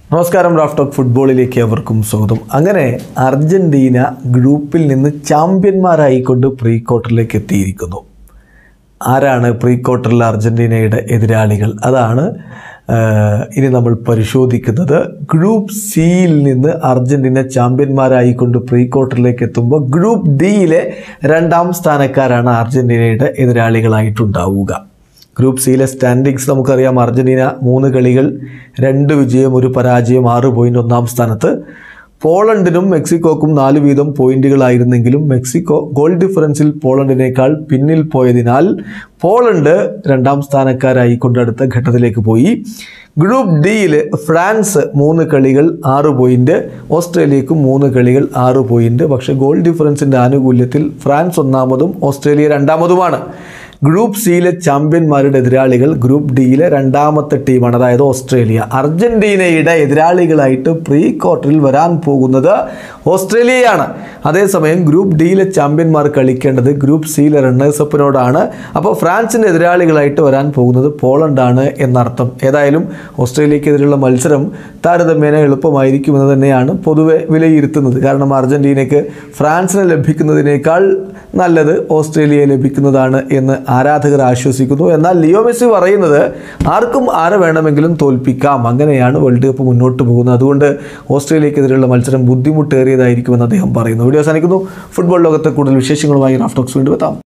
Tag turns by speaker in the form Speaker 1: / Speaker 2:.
Speaker 1: നമസ്കാരം Raf talk ഫുട്ബോളിലേക്ക് അവർക്കും സ്വാഗതം അങ്ങനെ അർജന്റീന ഗ്രൂപ്പിൽ നിന്ന് ചാമ്പ്യന്മാരായിക്കൊണ്ട് പ്രീ ക്വാർട്ടറിലേക്ക് എത്തിയിരിക്കുന്നു ആരാണ് പ്രീ ക്വാർട്ടറിൽ അർജന്റീനയുടെ എതിരാളികൾ അതാണ് ആ, ഇനി നമ്മൾ പരിശോധിക്കുന്നത് ഗ്രൂപ്പ് സിയിൽ നിന്ന് അർജന്റീന ചാമ്പ്യന്മാരായിക്കൊണ്ട് പ്രീ ക്വാർട്ടറിലേക്ക് എത്തുമ്പോൾ ഗ്രൂപ്പ് ഡിയിലെ രണ്ടാം സ്ഥാനക്കാരാണ് അർജന്റീനയുടെ എതിരാളികളായിട്ടുണ്ടാവുക ഗ്രൂപ്പ് സിയിലെ സ്റ്റാൻഡിങ്സ് നമുക്കറിയാം അർജന്റീന മൂന്ന് കളികൾ രണ്ട് വിജയം ഒരു പരാജയം ആറ് പോയിന്റ് ഒന്നാം സ്ഥാനത്ത് പോളണ്ടിനും മെക്സിക്കോക്കും നാല് വീതം പോയിന്റുകളായിരുന്നെങ്കിലും മെക്സിക്കോ ഗോൾ ഡിഫറൻസിൽ പോളണ്ടിനേക്കാൾ പിന്നിൽ പോയതിനാൽ പോളണ്ട് രണ്ടാം സ്ഥാനക്കാരായി കൊണ്ടടുത്ത ഘട്ടത്തിലേക്ക് പോയി ഗ്രൂപ്പ് ഡിയിൽ ഫ്രാൻസ് മൂന്ന് കളികൾ ആറ് പോയിന്റ് ഓസ്ട്രേലിയക്കും മൂന്ന് കളികൾ ആറ് പോയിന്റ് പക്ഷേ ഗോൾ ഡിഫറൻസിൻ്റെ ആനുകൂല്യത്തിൽ ഫ്രാൻസ് ഒന്നാമതും ഓസ്ട്രേലിയ രണ്ടാമതുമാണ് ഗ്രൂപ്പ് സിയിലെ ചാമ്പ്യന്മാരുടെ എതിരാളികൾ ഗ്രൂപ്പ് ഡിയിലെ രണ്ടാമത്തെ ടീമാണ് അതായത് ഓസ്ട്രേലിയ അർജന്റീനയുടെ എതിരാളികളായിട്ട് പ്രീ ക്വാർട്ടറിൽ വരാൻ പോകുന്നത് ഓസ്ട്രേലിയയാണ് അതേസമയം ഗ്രൂപ്പ് ഡിയിലെ ചാമ്പ്യന്മാർ കളിക്കേണ്ടത് ഗ്രൂപ്പ് സിയിലെ റണ്ണേഴ്സപ്പിനോടാണ് അപ്പോൾ ഫ്രാൻസിൻ്റെ എതിരാളികളായിട്ട് വരാൻ പോകുന്നത് പോളണ്ടാണ് എന്നർത്ഥം ഏതായാലും ഓസ്ട്രേലിയക്കെതിരെയുള്ള മത്സരം താരതമ്യേന എളുപ്പമായിരിക്കുമെന്ന് തന്നെയാണ് പൊതുവെ വിലയിരുത്തുന്നത് കാരണം അർജന്റീനയ്ക്ക് ഫ്രാൻസിനെ ലഭിക്കുന്നതിനേക്കാൾ നല്ലത് ഓസ്ട്രേലിയയെ ലഭിക്കുന്നതാണ് എന്ന് ആരാധകർ ആശ്വസിക്കുന്നു എന്നാൽ ലിയോ മെസ്സി പറയുന്നത് ആർക്കും ആരെ വേണമെങ്കിലും തോൽപ്പിക്കാം അങ്ങനെയാണ് വേൾഡ് കപ്പ് മുന്നോട്ട് പോകുന്നത് അതുകൊണ്ട് ഓസ്ട്രേലിയക്കെതിരെയുള്ള മത്സരം ബുദ്ധിമുട്ടേറിയതായിരിക്കുമെന്ന് അദ്ദേഹം പറയുന്നു വീഡിയോ അവസാനിക്കുന്നു ഫുട്ബോൾ ലോകത്തെ കൂടുതൽ വിശേഷങ്ങളുമായി റാഫ്റ്റോക്സ് വീണ്ടും എത്താം